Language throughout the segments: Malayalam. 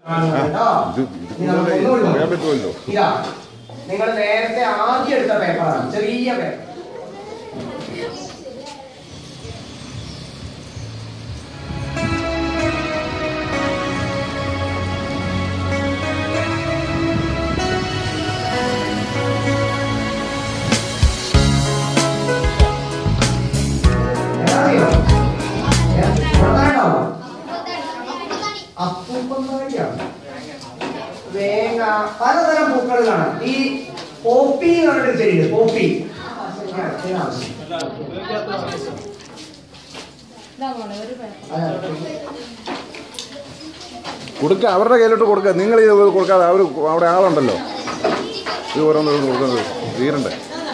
കേട്ടോ ഇത് ഇത് ഇനി നമുക്ക് കൂടുതൽ ഒന്നുകൂടി പറയാൻ നോക്കാം. പറ്റുമല്ലോ ഇതാ നിങ്ങൾ നേരത്തെ ആദ്യം എടുത്ത പേപ്പറാണ് ചെറിയ പേപ്പർ എന്നറിയോ? ഏ, പുറത്തായിട്ടാവോ? അപ്പൂപ്പന്മാരിയാണ് വേങ്ങ പലതരം പൂക്കൾ കാണാം ഈ പോപ്പി എന്ന് പറഞ്ഞിട്ട് ചെടിയുണ്ട് പോപ്പി കൊടുക്ക അവരുടെ കയ്യിലോട്ട് കൊടുക്കുക നിങ്ങൾ ഇത് കൊടുക്കാതെ അവർ അവിടെ ആളുണ്ടല്ലോ ഇത് ഓരോന്ന് ഓരോന്ന് കൊടുക്കുന്നത് തീരണ്ടേ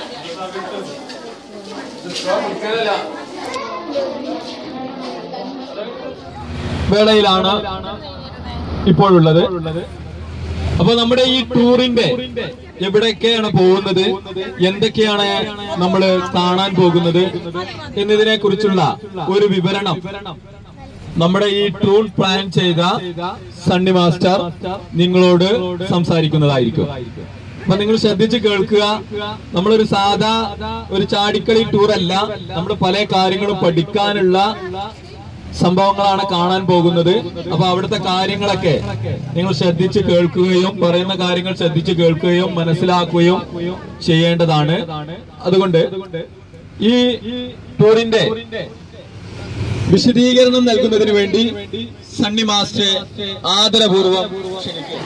വേളയിലാണ് ഇപ്പോഴുള്ളത് അപ്പൊ നമ്മുടെ ഈ ടൂറിന്റെ എവിടെയൊക്കെയാണ് പോകുന്നത് എന്തൊക്കെയാണ് നമ്മൾ കാണാൻ പോകുന്നത് എന്നതിനെ കുറിച്ചുള്ള ഒരു വിവരണം നമ്മുടെ ഈ ടൂർ പ്ലാൻ ചെയ്ത സണ്ണി മാസ്റ്റർ നിങ്ങളോട് സംസാരിക്കുന്നതായിരിക്കും അപ്പൊ നിങ്ങൾ ശ്രദ്ധിച്ച് കേൾക്കുക നമ്മളൊരു സാധാ ഒരു ചാടിക്കളി ടൂർ അല്ല നമ്മൾ പല കാര്യങ്ങളും പഠിക്കാനുള്ള സംഭവങ്ങളാണ് കാണാൻ പോകുന്നത് അപ്പൊ അവിടുത്തെ കാര്യങ്ങളൊക്കെ നിങ്ങൾ ശ്രദ്ധിച്ച് കേൾക്കുകയും പറയുന്ന കാര്യങ്ങൾ ശ്രദ്ധിച്ച് കേൾക്കുകയും മനസ്സിലാക്കുകയും ചെയ്യേണ്ടതാണ് അതുകൊണ്ട് ഈ ടൂറിന്റെ വിശദീകരണം നൽകുന്നതിന് വേണ്ടി സണ്ണി മാസ്റ്റർ ആദരപൂർവ്വം ക്ഷണിക്കുന്നു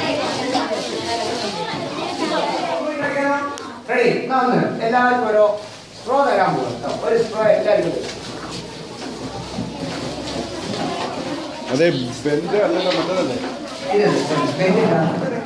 റെഡി ഒന്ന് എല്ലാവർക്കും ഓരോ സ്ട്രോ തരാൻ പോകും കേട്ടോ. ഒരു സ്ട്രോ എല്ലാവർക്കും തരും. അതെ ബെഞ്ച് അല്ലല്ലോ മറ്റേതല്ലേ ഇത് ബെഞ്ചില്ല.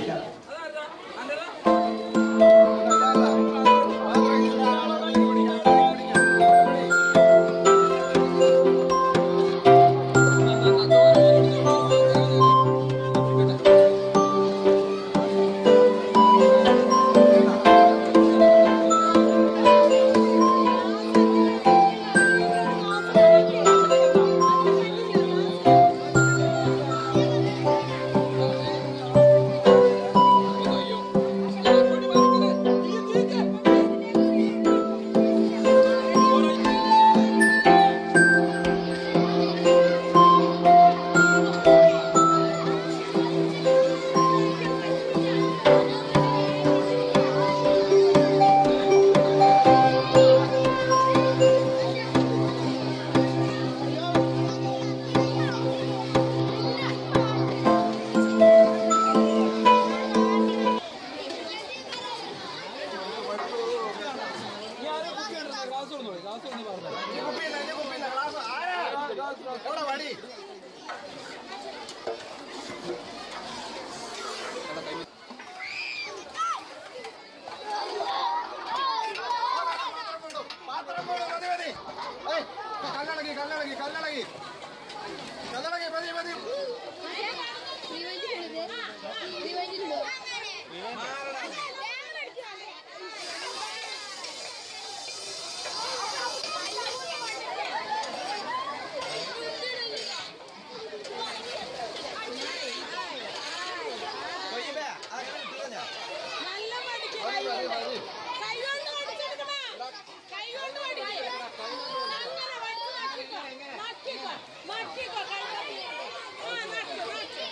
നല്ല പഠിക്ക് കൈകൊണ്ട്. കൈകൊണ്ട് പഠിച്ചെടുക്കണ. കൈകൊണ്ട് പഠിക്ക്. അങ്ങനെ പഠിച്ച് നക്കിക്കോ. നക്കിക്കോ. നക്കിക്കോ കൈകൊണ്ട്. ആ, നക്ക്, നക്ക്.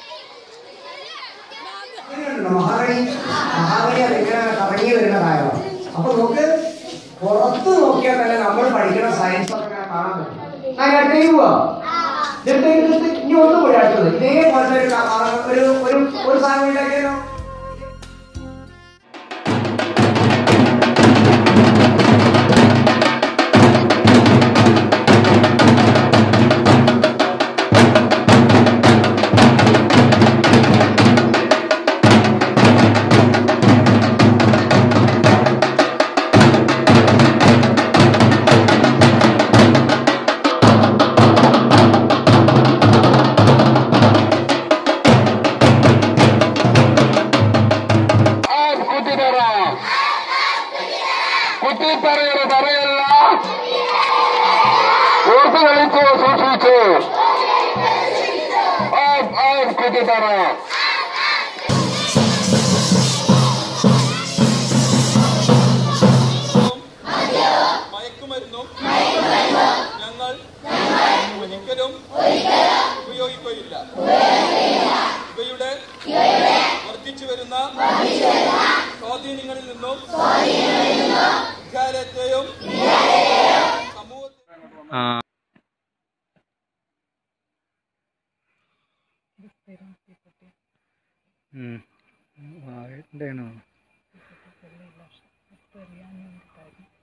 നക്ക്. ഇങ്ങനെയുണ്ടല്ലോ, മഹാബലി മഹാബലി അതിങ്ങനെ കറങ്ങി വരുന്ന കാര്യമാണ് അപ്പൊ നമുക്ക് പുറത്ത് നോക്കിയാൽ തന്നെ നമ്മൾ പഠിക്കുന്ന സയൻസ് ഒക്കെ ഇങ്ങനെ കാണാൻ പറ്റും ഞാൻ അടുത്തേക്ക് പോവാ ഇതിട്ട് ഇതിട്ട് ഇനി ഒന്നും കൂടി അടുത്തത് ഇതേപോലത്തെ ഒരു ക- ആ, ഒരു ഒരു ഒരു സാധനം ഉണ്ടാക്കിയാലോ കുത്തിത്തറയുടെ തറയല്ല ഓർത്ത് കളിച്ചോ സൂക്ഷിച്ചു ആ, ആ, കുതിപറ മയക്കുമരുന്നും ഞങ്ങൾ ഒരിക്കലും ഉപയോഗിക്കുകയില്ല ഇവയുടെ വർദ്ധിച്ചു വരുന്ന സ്വാധീനങ്ങളിൽ നിന്നും വിദ്യാലയത്തെയും സമൂഹത്തെയും വാഴ